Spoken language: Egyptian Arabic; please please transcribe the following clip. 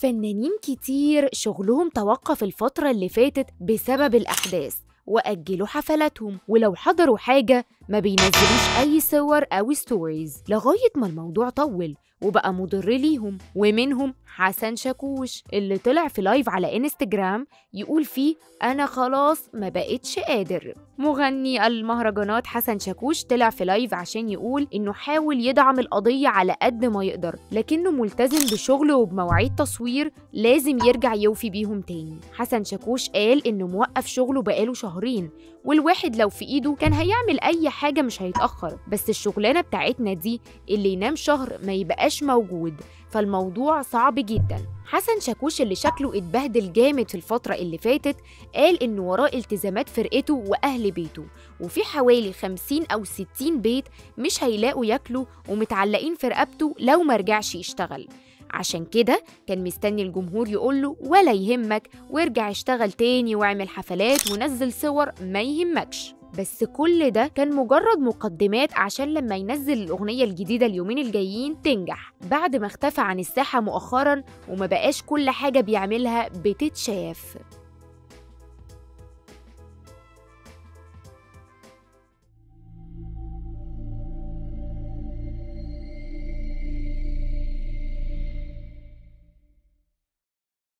فنانين كتير شغلهم توقف الفترة اللي فاتت بسبب الأحداث وأجلوا حفلاتهم ولو حضروا حاجة ما بينزلوش أي صور أو ستوريز لغاية ما الموضوع طول وبقى مضر ليهم ومنهم حسن شاكوش اللي طلع في لايف على انستجرام يقول فيه أنا خلاص ما بقتش قادر مغني المهرجانات حسن شاكوش طلع في لايف عشان يقول إنه حاول يدعم القضية على قد ما يقدر لكنه ملتزم بشغله وبمواعيد تصوير لازم يرجع يوفي بيهم تاني حسن شاكوش قال إنه موقف شغله بقاله شهرين والواحد لو في إيده كان هيعمل أي حاجة مش هيتأخر بس الشغلانة بتاعتنا دي اللي ينام شهر ما يبقاش موجود فالموضوع صعب جدا حسن شاكوش اللي شكله اتبهدل جامد في الفترة اللي فاتت قال إنه وراه التزامات فرقته وأهل بيته وفي حوالي 50 أو 60 بيت مش هيلاقوا ياكلوا ومتعلقين في رقبته لو مرجعش يشتغل عشان كده كان مستني الجمهور يقوله ولا يهمك وارجع اشتغل تاني واعمل حفلات ونزل صور ما يهمكش بس كل ده كان مجرد مقدمات عشان لما ينزل الأغنية الجديدة اليومين الجايين تنجح بعد ما اختفى عن الساحة مؤخرا وما بقاش كل حاجة بيعملها بتتشاف